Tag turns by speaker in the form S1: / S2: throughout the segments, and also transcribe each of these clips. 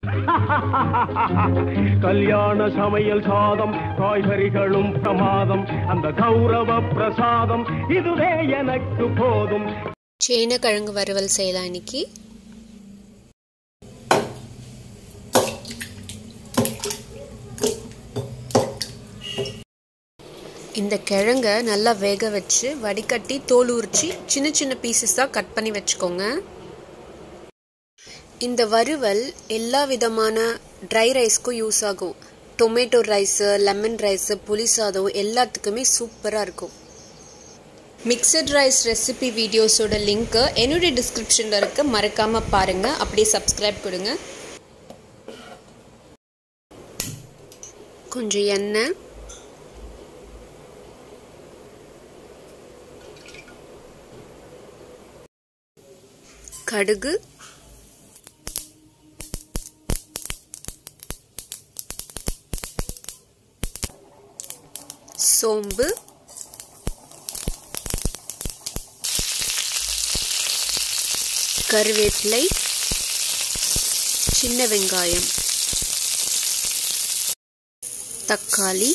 S1: கல்யாண சமையல் சாதம் காய்கறிகளும் பிரமாதம் அந்த கௌரவ பிரசாதம் இதுவே எனக்கு போதும்
S2: சேனக்கிழங்கு வறுவல் செய்யலாம் இன்னைக்கு இந்த கிழங்க நல்லா வேக வச்சு வடிகட்டி தோல் உரிச்சு சின்ன சின்ன பீசஸாக கட் பண்ணி வச்சுக்கோங்க இந்த வறுவல் எல்லா விதமான ட்ரை ரைஸ்க்கும் யூஸ் ஆகும் டொமேட்டோ ரைஸு லெமன் ரைஸு புளி சாதம் எல்லாத்துக்குமே சூப்பராக இருக்கும் மிக்சட் ரைஸ் ரெசிபி வீடியோஸோட லிங்க்கு என்னுடைய டிஸ்கிரிப்ஷனில் இருக்க மறக்காமல் பாருங்கள் அப்படியே சப்ஸ்கிரைப் கொடுங்க கொஞ்சம் எண்ணெய் கடுகு சோம்பு கருவேப்பிலை சின்ன வெங்காயம் தக்காளி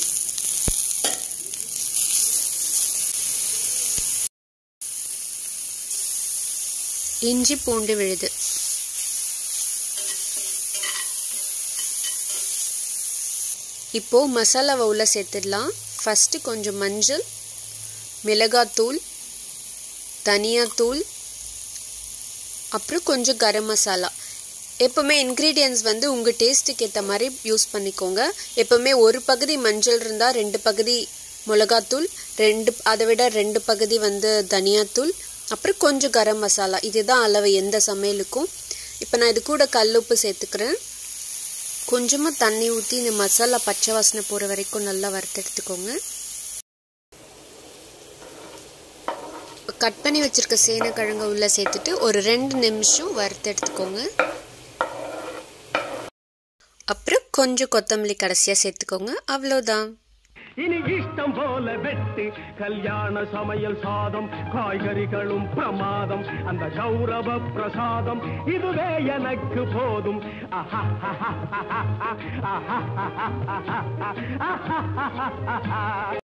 S2: இஞ்சி பூண்டு விழுது இப்போ மசாலாவை உள்ள சேர்த்துடலாம் ஃபஸ்ட்டு கொஞ்சம் மஞ்சள் மிளகாத்தூள் தனியாத்தூள் அப்புறம் கொஞ்சம் கரம் மசாலா எப்போவுமே இன்க்ரீடியன்ஸ் வந்து உங்கள் டேஸ்ட்டுக்கு ஏற்ற மாதிரி யூஸ் பண்ணிக்கோங்க எப்போவுமே ஒரு பகுதி மஞ்சள் இருந்தால் ரெண்டு பகுதி மிளகாத்தூள் ரெண்டு அதை விட ரெண்டு பகுதி வந்து தனியாத்தூள் அப்புறம் கொஞ்சம் கரம் மசாலா இதுதான் அளவு எந்த சமையலுக்கும் இப்போ நான் இது கூட கல்லுப்பு சேர்த்துக்கிறேன் கொஞ்சமாக தண்ணி ஊற்றி இந்த மசாலா பச்சை வாசனை போகிற வரைக்கும் நல்லா வறுத்தெடுத்துக்கோங்க கட் பண்ணி வச்சுருக்க சேனக்கிழங்கு உள்ளே சேர்த்துட்டு ஒரு ரெண்டு நிமிஷம் வறுத்து எடுத்துக்கோங்க அப்புறம் கொஞ்சம் கொத்தமல்லி கடைசியாக சேர்த்துக்கோங்க அவ்வளோதான்
S1: இனி இஷ்டம் போல வெட்டு கல்யாண சமையல் சாதம் காய்கறிகளும் பிரமாதம் அந்த கௌரவ பிரசாதம் இதுவே எனக்கு போதும் ஆஹா ஆஹா ஆஹா ஆஹா ஆஹா ஆஹா ஆஹா